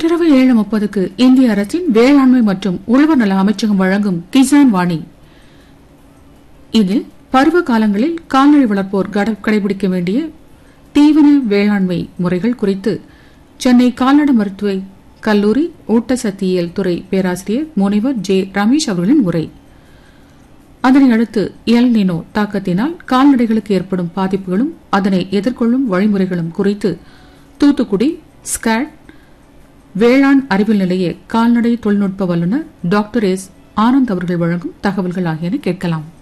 இன்றிரவு ஏழு முப்பதுக்கு இந்திய அரசின் வேளாண்மை மற்றும் உழவர் நல அமைச்சகம் வழங்கும் கிசான் வாணி இதில் பருவ காலங்களில் கால்நடை வளர்ப்போர் கட- கடைபிடிக்க வேண்டிய தீவன வேளாண்மை முறைகள் குறித்து சென்னை கால்நடை மருத்துவ கல்லூரி ஊட்டச்சத்தியல் துறை பேராசிரியர் முனைவர் ஜே ரமேஷ் அவர்களின் உரை அதனை அடுத்து எல் நினோ தாக்கத்தினால் கால்நடைகளுக்கு ஏற்படும் பாதிப்புகளும் அதனை எதிர்கொள்ளும் வழிமுறைகளும் குறித்து தூத்துக்குடி ஸ்காட் வேளாண் அறிவியல் நிலைய கால்நடை தொழில்நுட்ப வல்லுநர் டாக்டர் எஸ் ஆனந்த் அவர்கள் வழங்கும் தகவல்கள் ஆகியன கேட்கலாம்